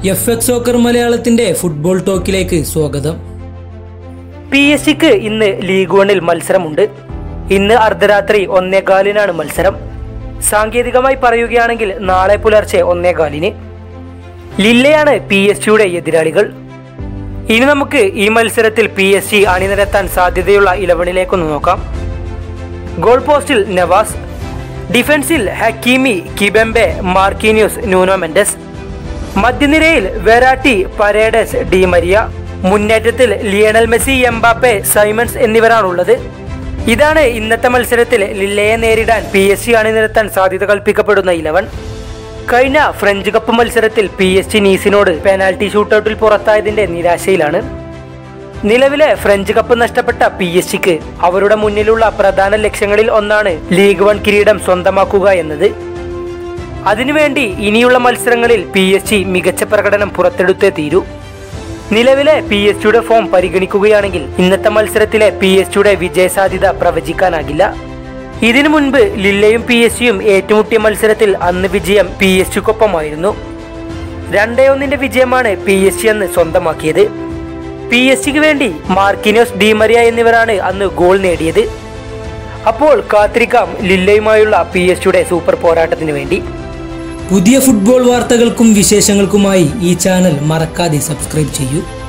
F X soccer മലയാളത്തിന്റെ football ടോക്കിലേക്ക് സ്വാഗതം പി എസ് സിക്ക് ഇന്ന് ലീഗ് വണ്ണിൽ മത്സരമുണ്ട് ഇന്ന് അർദ്ധരാത്രി ഒന്നേകാലിനാണ് മത്സരം സാങ്കേതികമായി പറയുകയാണെങ്കിൽ നാളെ പുലർച്ചെ ഒന്നേകാലിന് ലില്ലയാണ് പി എസ് സിയുടെ എതിരാളികൾ ഇനി നമുക്ക് ഈ മത്സരത്തിൽ പി എസ് സി അണിനിരത്താൻ സാധ്യതയുള്ള ഇലവനിലേക്കൊന്ന് നോക്കാം ഗോൾ പോസ്റ്റിൽ നവാസ് ഡിഫൻസിൽ Hakimi Kimpembe Marquinhos Nuno Mendes മധ്യനിരയിൽ വെറാട്ടി പരേഡസ് ഡി മരിയ മുന്നേറ്റത്തിൽ ലിയണൽ മെസ്സി എംബാപ്പെ സൈമൺസ് എന്നിവരാണുള്ളത് ഇതാണ് ഇന്നത്തെ മത്സരത്തിൽ ലില്ലയെ നേരിടാൻ പി എസ് സി അണിനിരത്താൻ സാധ്യത കൽപ്പിക്കപ്പെടുന്ന ഇലവൻ കഴിഞ്ഞ ഫ്രഞ്ച് കപ്പ് മത്സരത്തിൽ പി എസ് ജി നീസിനോട് പെനാൽറ്റി ഷൂട്ടൌട്ടിൽ പുറത്തായതിന്റെ നിരാശയിലാണ് നിലവിലെ ഫ്രഞ്ച് കപ്പ് നഷ്ടപ്പെട്ട പി എസ് സിക്ക് അവരുടെ മുന്നിലുള്ള പ്രധാന ലക്ഷ്യങ്ങളിൽ ഒന്നാണ് ലീഗ് വൺ കിരീടം സ്വന്തമാക്കുക എന്നത് അതിനുവേണ്ടി ഇനിയുള്ള മത്സരങ്ങളിൽ പി എസ് ജി മികച്ച പ്രകടനം പുറത്തെടുത്തേ തീരൂ നിലവിലെ പി എസ് ജിയുടെ ഫോം പരിഗണിക്കുകയാണെങ്കിൽ ഇന്നത്തെ മത്സരത്തിലെ പി എസ് ജിയുടെ വിജയസാധ്യത പ്രവചിക്കാനാകില്ല ഇതിനു മുൻപ് ലില്ലയും പി എസ് ജിയും ഏറ്റുമുട്ടിയ മത്സരത്തിൽ അന്ന് വിജയം പി എസ് ജിക്കൊപ്പമായിരുന്നു രണ്ടേ ഒന്നിന്റെ വിജയമാണ് പി എസ് ജി അന്ന് സ്വന്തമാക്കിയത് പി എസ് ജിക്ക് വേണ്ടി മാർക്കിനോസ് ഡിമറിയ എന്നിവരാണ് അന്ന് ഗോൾ നേടിയത് അപ്പോൾ കാത്തിരിക്കാം ലില്ലയുമായുള്ള പി എസ് ജിയുടെ സൂപ്പർ പോരാട്ടത്തിന് വേണ്ടി പുതിയ ഫുട്ബോൾ വാർത്തകൾക്കും വിശേഷങ്ങൾക്കുമായി ഈ ചാനൽ മറക്കാതെ സബ്സ്ക്രൈബ് ചെയ്യൂ